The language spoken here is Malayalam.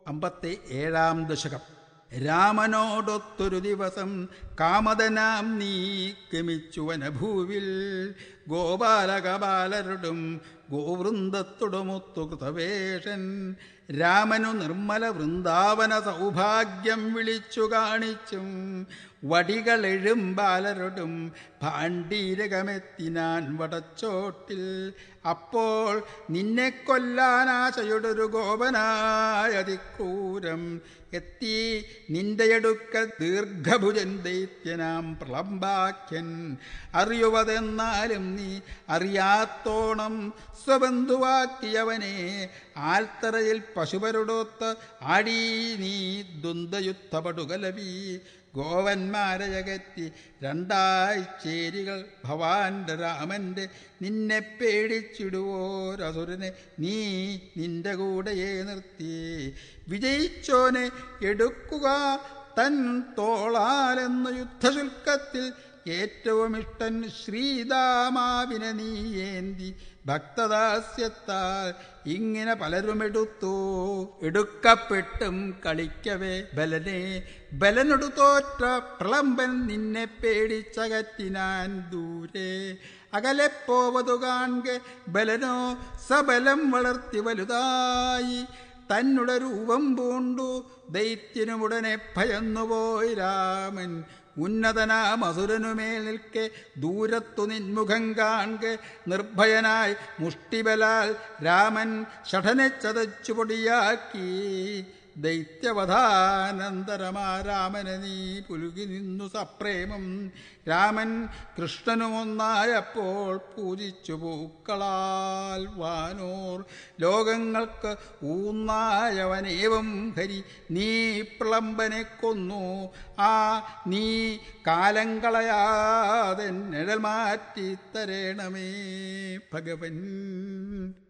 അമ്പത്തി ഏഴാം ദശകം രാമനോടൊത്തൊരു ദിവസം കാമതനാം നീ ഗമിച്ചുവനഭൂവിൽ ഗോപാലകപാലരുടും ഗോവൃന്ദത്തൊടുമൊത്തു കൃതവേഷൻ രാമനു നിർമ്മല വൃന്ദാവന സൗഭാഗ്യം വിളിച്ചു കാണിച്ചും വടികളെഴും ബാലരോടും ഭാണ്ഡീരകമെത്തിനാൻ വടച്ചോട്ടിൽ അപ്പോൾ നിന്നെ കൊല്ലാനാശയുടൊരു ഗോപനായതിക്രൂരം എത്തി നിന്റെ അടുക്കൽ ദീർഘഭുജൻ ദൈത്യനാം പ്രളംബാഖ്യൻ അറിയുവതെന്നാലും നീ അറിയാത്തോണം സ്വബന്ധുവാക്കിയവനെ ആൽത്തറയിൽ പശുപരുടൊത്ത് ആടീ നീ ദ്വന്ദ്യുദ്ധപടുകലവി ഗോവന്മാരയകറ്റി രണ്ടായി ചേരികൾ ഭവാന്റെ രാമന്റെ നിന്നെ പേടിച്ചിടുവോരസുരനെ നീ നിന്റെ കൂടെയേ നിർത്തി വിജയിച്ചോനെ എടുക്കുക തൻ തോളാലെന്ന യുദ്ധശുൽക്കത്തിൽ ഏറ്റവും ഇഷ്ടൻ ശ്രീതാമാവിനെ നീ ഏന്തി ഭക്തദാസ്യത്താൽ ഇങ്ങനെ പലരും എടുത്തു എടുക്കപ്പെട്ടും കളിക്കവേ ബലനെ ബലനൊടു തോറ്റ പ്രളമ്പൻ നിന്നെ പേടിച്ചകറ്റിനാൻ ദൂരെ അകലെ പോവതു കാൺകെ ബലനോ സബലം വളർത്തി വലുതായി തന്നുടെ രൂപം പൂണ്ടു ദൈത്യനുമുടനെ ഭയന്നുപോയി രാമൻ ഉന്നതനാം അസുരനുമേൽ നിൽക്കെ ദൂരത്തു നിൻമുഖം കാൺകെ നിർഭയനായി മുഷ്ടിബലാൽ രാമൻ ഷഠനെ ചതച്ചു പൊടിയാക്കി ദൈത്യവധാനന്തരമാ രാമനെ നീ പുലുകി നിന്നു സപ്രേമം രാമൻ കൃഷ്ണനുമൊന്നായപ്പോൾ പൂജിച്ചു പൂക്കളാൽ വാനോർ ലോകങ്ങൾക്ക് ഊന്നായവനേവം ഹരി നീ പ്ലംബനെ കൊന്നു ആ നീ കാലം കളയാതെ നിഴൽ മാറ്റി തരേണമേ ഭഗവൻ